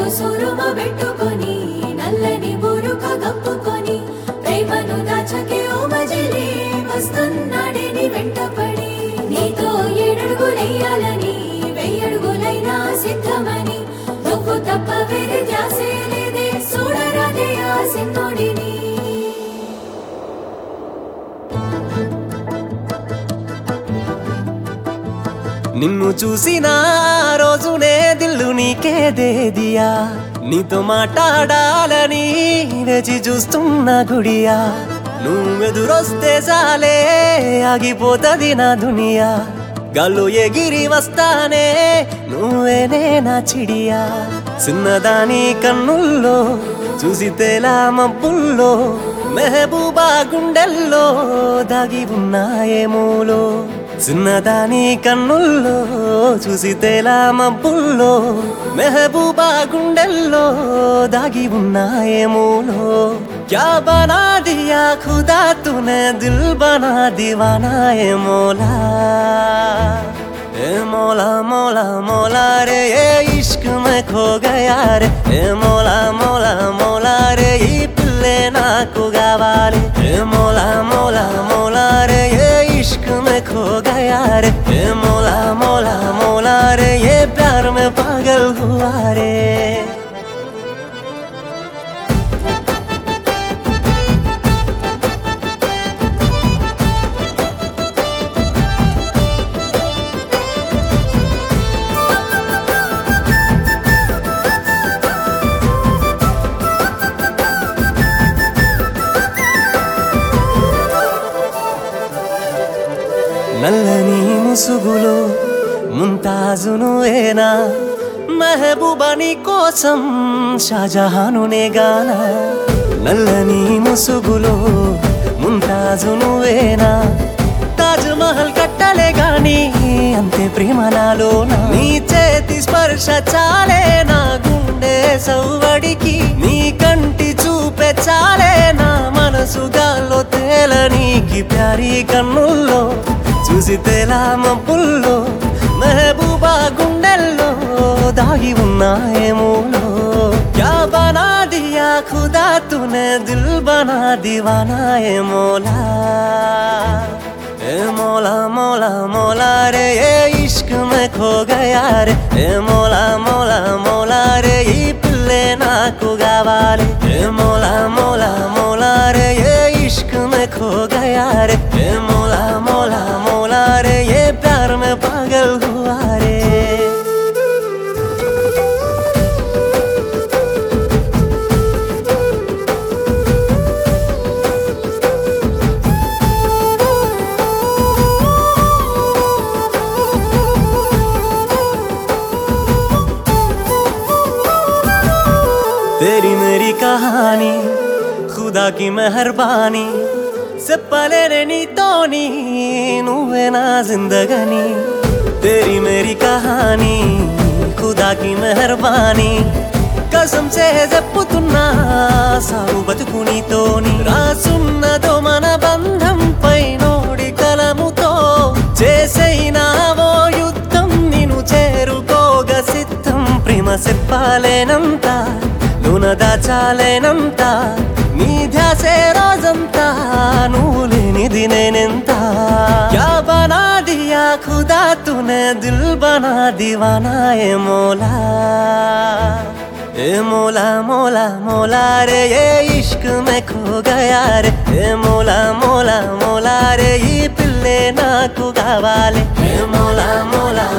కళ్ళకు సురుమ పెట్టుకొని నల్లని బురుక కప్పుకొని ప్రేమను దాచకే ఓ మజిలీ వస్తున్నాడే నీ వెంటపడి నీతో ఏడడుగులెయ్యాలని వెయ్యడుగులైనా సిద్ధమని నువ్వు తప్ప వేరే ధ్యాసే లేదే చూడరాదే ఆ సిన్నోడిని నిన్ను చూసిన రోజునే దిల్లు నీకే దేదియా నీతో మాట్లాడాలని వేచి చూస్తున్న గుడియా నువ్వెదురొస్తే చాలే ఆగిపోతది నా దునియా గాల్లో ఎగిరి వస్తానే నువ్వేనే నా చిడియా చిన్నదాని కన్నుల్లో చూసి తేలా మబ్బుల్లో మెహబూబా గుండెల్లో దాగి ఉన్నాయేమోలో చిన్నదాని కన్నుల్లో చూసి తేలా మబ్బుల్లో మెహబూబా గుండెల్లో దాగి ఉన్నాయేమోలో క్యా బనా దియా ఖుదా తూనే దిల్ బనా దీవానా ఏ మోలా ए मौला मौला मौला रे ये इश्क में खो गया रे ए मौला मौला मौला रे ఈ పిల్లే నాకు కావాలి ఏ మౌలా మౌలా మౌలా రే ये इश्क में खो गया रे ए मौला मौला मौला रे ये प्यार में पागल हुआ रे నల్లని ముసుగులో ముంతాజును ఏనా మెహబూబాని కోసం షాజహానునే గానా నల్లని ముసుగులో ముంతాజును ఏనా తాజ్ మహల్ కట్టలే గాని అంతే ప్రేమ నాలోన నీ చేతి స్పర్శ చాలే నా గుండె సౌవడికి నీ కంటి చూపే చాలే నా మనసు గాల్లో తేలనీకి ప్యారీ కన్నుల్లో చూసి తేలా మబ్బుల్లో మెహబూబా గుండెల్లో దాగి ఉన్నాయేమోలో క్యా బనా దియా ఖుదా తూనే దిల్ బనా దీవానా ఏ మోలా ए मौला मौला मौला रे ये इश्क में खो गया रे ए मौला मौला मौला रे ఈ పిల్లే నాకు కావాలి ఏ మౌలా మౌలా మౌలా రే ये इश्क में खो गया रे ए मौला मौला मौला रे ये प्यार में पागल हुआ रे तेरी मेरी कहानी खुदा की मेहरबानी చెప్పలేని నీతోని నువ్వే నా జిందగని तेरी मेरी कहानी खुदा की मेहरबानी కసం చే చెప్పుతున్నా సాగు బతుకు నీతోని రాసున్నదో మన బంధం పై నోడి కలముతో చేసైనావో యుద్ధం నిన్ను చేరుకోగ సిద్ధం ప్రేమ చెప్పాలేనంత నున దాచాలేనంత నీ ధ్యాసే రోజంతా నువ్వు లేనిది నేనెంత క్యా బనా దియా ఖుదా తూనే దిల్ బనా దీవానా ఏ మోలా ए मोला मोला मोला रे ये इश्क में खो गया रे ए मोला मोला मोला रे ఈ పిల్లే నాకు కావాలి ఏ మోలా మోలా